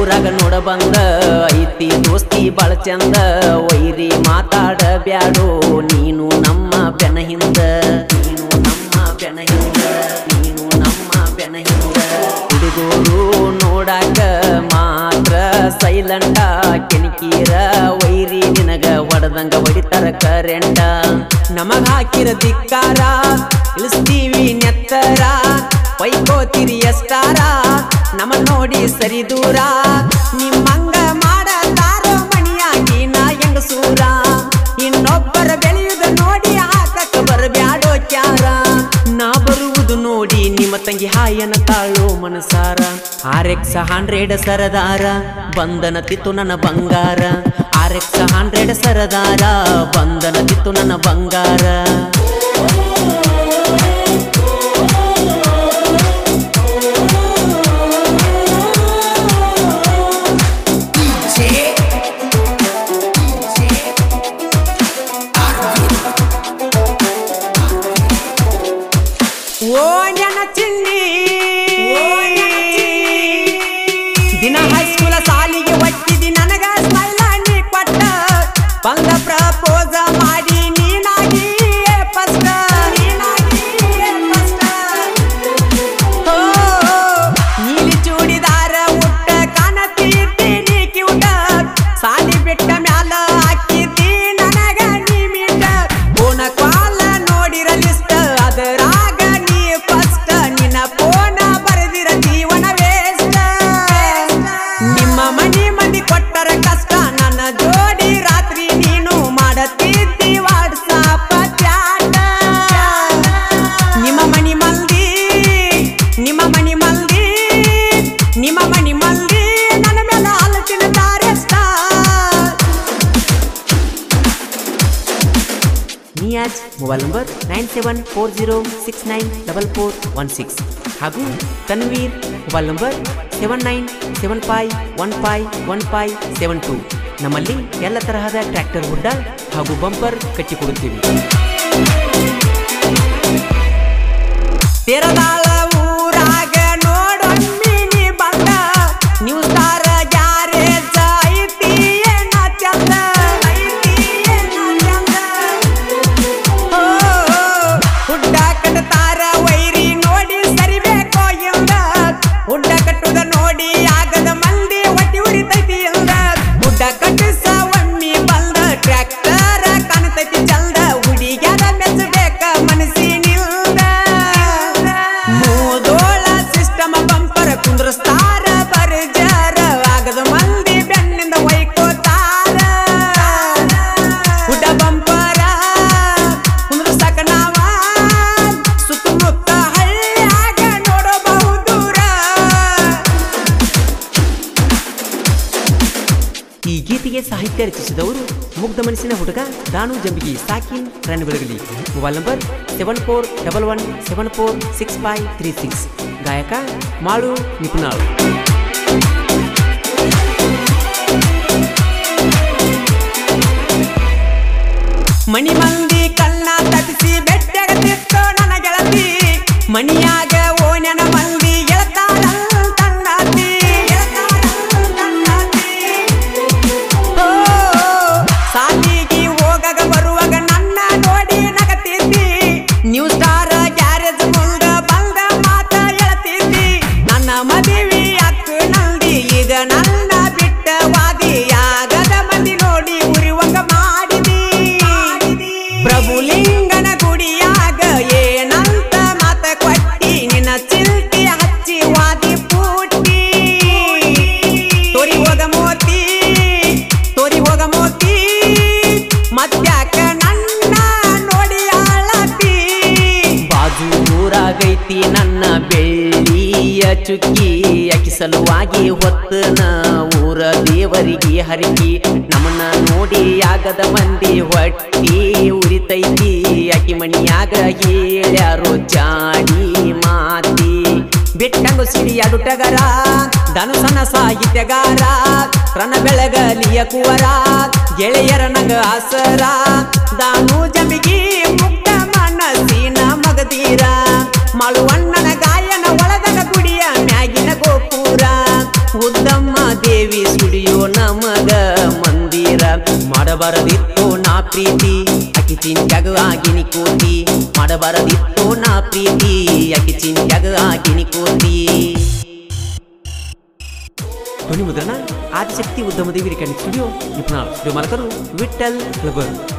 ಊರಾಗ ನೋಡ ಬಂದ ಐತಿ ದೋಸ್ತಿ ಬಾಳ ಚಂದ ವೈರಿ ಮಾತಾಡ ಬ್ಯಾಡೋ ನೀನು ನಮ್ಮ ಬೆನ ಹಿಂದ ನೀನು ನಮ್ಮ ಬೆನ ಹಿಂದ ನೀನು ನಮ್ಮ ಬೆನ ಹಿಂದ ಹುಡುಗರು ನೋಡಾಕ ಮಾತ್ರ ಸೈಲೆಂಟ ಕೆಣಕೀರ ವೈರಿ ನಿನಗ ಹೊಡೆದಂಗ ಹೊಡಿತಾರ ಕರೆಂಟ ನಮಗ ಹಾಕಿರ ಧಿಕ್ಕಾರ ಇಳಿಸ್ತೀವಿ ನೆತ್ತರ ಪೈಕೋತಿರಿ ಎಷ್ಟಾರ ನಮ್ಮ ನೋಡಿ ಸರಿ ದೂರ ನಿಮ್ಮಂಗ ಮಾಡತಾರೋ ಮಣಿಯಾಗಿ ನಾ ಹೆಂಗಸೂರ ಇನ್ನೊಬ್ಬರ ಬೆಳೆಯುದ ನೋಡಿ ಹಾಕಕ್ಕ ಬರಬ್ಯಾಡೋ ಕ್ಯಾರ ನಾ ಬರುವುದು ನೋಡಿ ನಿಮ್ಮ ತಂಗಿ ಹಾಯನ ತಾಳೋ ಮನಸಾರ ಆರ್ ಎಕ್ಸ್ ಹಂಡ್ರೆಡ್ ಸರದಾರ ಬಂಧನ ತಿತ್ತು ನನ್ನ ಬಂಗಾರ ಆರ್ ಎಕ್ಸ್ ಹಂಡ್ರೆಡ್ ಸರದಾರ ಬಂಧನ ತಿತ್ತು ನನ್ನ ಬಂಗಾರ ಓ ನನ್ನ ಚಿನ್ನಿ ದಿನ ಹೈಸ್ಕೂಲ ಸಾಲಿಗೆ ಒಟ್ಟಿದಿ ನನಗ ಸ್ಮೈಲ ನೀ ಕೊಟ್ಟ ಬಂದ ಪ್ರಪೋಸ ಮಾಡಿ ನೀನಾಗಿ ಫಸ್ಟ್ ನೀನಾಗಿ ಫಸ್ಟ್ ಓ ನೀಲಿ ಚೂಡಿದಾರ ಉಟ್ಟ ಕಾಣತೀರ್ತಿ ನೀ ಕ್ಯೂಟ ಸಾಲಿ ಬಿಟ್ಟ ಮ್ಯಾಲ ಹಾಕಿದ್ದಿ ನನಗ ನೀ ಮಿಟ್ಟ ಫೋನ ಕಾಲ ನೋಡಿರ ಲಿಸ್ಟ್ ಅದರಾಗ ನೀ ಫಸ್ಟ್ ನಿನ್ನ ಫೋನ ಬರೆದಿರ ಜೀವನ ವೇಸ್ಟ್ ನಿಮ್ಮ ಮನಿ ಮಂದಿ ಕೊಟ್ಟರ ಕಷ್ಟ ನನ್ನ ಜೋಡಿ ರಾತ್ರಿ ನೀನು ಮಾಡತಿದ್ದಿ ವಾಟ್ಸಾಪ್ ಚಾಟ ನಿಮ್ಮ ಮನಿ ಮಂದಿ ನಿಮ್ಮ ಮನಿ ಮಂದಿ ನಿಮ್ಮ ಮನಿ ಮಂದಿ ನನ್ನ ಮೇಲೆ ಹಾಲು ತಿನ್ನುತ್ತಾರೆ star Niyaz mobile number nine seven four zero six nine double four one six ಹಾಗೂ Tanveer mobile number seven nine seven five one five one five seven two ನಮ್ಮಲ್ಲಿ ಎಲ್ಲ ತರಹದ ಟ್ರ್ಯಾಕ್ಟರ್ ಹುಡ್ಡ ಹಾಗೂ ಬಂಪರ್ ಕಟ್ಟಿಕೊಡುತ್ತೀವಿ ತೆರದಾಳ ಊರಾಗ ನೋಡೊಮ್ಮಿ ನೀ ಬಂದ ನೀವು ಸ್ಟಾರ ಗ್ಯಾರೇಜ್ ಐತಿ ಏನ ಚಂದ ಐತಿ ಏನ ಚಂದ ಓ, ಹುಡ್ಡ ಕಟ್ತಾರ ವೈರಿ ನೋಡಿ ಸರಿಬೇಕೋ ಇಲ್ಲ ಹುಡ್ಡ ಕಟ್ಟುದ ನೋಡಿ ಆಗದ ಮಂದಿ ಒಟ್ಟಿ ಉರಿತೈತಿ ಇಲ್ಲ ಹುಡ್ಡ ಕಟ್ಟಿಸ ಒಮ್ಮಿ ಬಂದ ಟ್ರ್ಯಾಕ್ಟರ್ ಕಾಣ್ತೈತಿ ಚಂದ ಹುಡುಗ್ಯಾರ ಮೆಚ್ಚಬೇಕ ಮನಸ್ಸಿನಿಲ್ದ ಮೂದೋಳ ಸಿಸ್ಟಮ್ ಬಂಪರ್ ಕುಂದ್ರಸ್ತಾರ ಬರ್ಜಾರ ಆಗದ ಮಂದಿ ಬೆನ್ನಿಂದ ಒಯ್ಕೋತಾರ ಹುಡ್ಡ ಬಂಪರ ಕುಂದ್ರಸಾಕ ನಾವ ಸುತ್ತಮುತ್ತ ಹಳ್ಳ್ಯಾಗ ನೋಡಬಹುದೂರ ಈ ಗೀತೆಗೆ ಸಾಹಿತ್ಯ ರಚಿಸಿದವರು ಮುಗ್ಧ ಮನಸ್ಸಿನ ಹುಡುಗ ದಾನು ಜಂಬಿಗಿ ಸಾಕಿನ್ Ran Belagali mobile number seven four double one seven four six five three six ಗಾಯಕ ಮಾಳು ನಿಪುಣಾಳು ಮಣಿ ಮಂದಿ ಕಣ್ಣ ತಪ್ಪಿಸಿ ಬೆಟ್ಟಗತ್ತಿತ್ತು ನನ್ನ ಗೆಳತಿ ಮಣಿಯಾಗ ಓಣ್ಯನ ಮಂದಿ ಗೆಳತಾಳಲ್ ತನ್ನತಿ ಓ, ಸಾಲಿಗೆ ಹೋಗಾಗ ಬರುವಾಗ ನನ್ನ ನೋಡಿ ನಗತಿದ್ದಿ ನ್ಯೂ ಸ್ಟಾರ್ ಗ್ಯಾರೇಜ್ ಮುಂದ ಬಂದ ಮಾತ ಹೇಳ್ತಿದ್ದಿ ನನ್ನ ಮದುವೆ ಅಕ್ಕ ನಂದಿ ಈಗ ನನ್ನ ಬಿಟ್ಟ ವಾದಿಯಾಗದ ಮಂದಿ ನೋಡಿ ಉರಿವಂಗ ಮಾಡಿದಿ ಪ್ರಭುಲಿಂಗನ ಗುಡಿಯಾಗ ಏನಂತ ಮಾತ ಕೊಟ್ಟಿ ನಿನ್ನ ಚಿಲ್ತಿ ಹಚ್ಚಿ ವಾದಿ ಪೂಟಿ ತೋರಿ ಹೋಗ ಮೋತಿ ತೋರಿ ಹೋಗ ಮೋತಿ ಮತ್ತ್ಯಾಕ ನನ್ನ ನೋಡಿ ಆಳತಿ ಬಾಜು ಊರಾಗೈತಿ ನನ್ನ ಬೆಳ್ಳಿಯ ಚುಕ್ಕಿ ಅಕಿ ಸಲುವಾಗಿ ಹೊತ್ತನ ಊರ ದೇವರಿಗೆ ಹರಕಿ ನಮ್ಮನ್ನ ನೋಡಿ ಆಗದ ಮಂದಿ ಹೊಟ್ಟಿ ಉರಿತೈತಿ ಅಕಿ ಮಣಿಯಾಗ ಹೇಳ್ಯಾರೋ ಚಾಡಿ ಮಾತಿ ಬಿಟ್ಟಂಗು ಸಿಡಿಯಾಡು ಟಗರ ಧನುಸನ ಸಾಹಿತ್ಯಗಾರ ರಣ ಬೆಳಗಲಿಯ ಕುವರ ಗೆಳೆಯರ ನಂಗ ಆಸರ ದಾನು ಜಂಬಿಗಿ ಮುಕ್ತ ಮನಸ್ಸಿನ ಮಗದೀರ ಮಾಳುವಣ್ಣನ ಗಾಯನ ಒಳದನ ಗುಡಿಯ ಮ್ಯಾಗಿನ ಗೋಪುರ ಉದ್ದಮ್ಮ ದೇವಿ ಮಾಡಬಾರದಿತ್ತು ನಾ ಪ್ರೀತಿ ಅಕ್ಕಿ ಚಿಂತ್ಯಾಗ ಆಗಿನಿ ಕೋತಿ ಮಾಡಬಾರದಿತ್ತು ನಾ ಪ್ರೀತಿ ಅಕ್ಕಿ ಚಿಂತ್ಯಾಗ ಆಗಿನಿ ಕೋತಿ ಧ್ವನಿ ಮುದ್ರಣ ಆದಿಶಕ್ತಿ ಉದ್ಯಮ Devi recording studio Nipanal studio ಮಾಲಕರು ವಿಠಲ್ ಕ್ಲಬರ್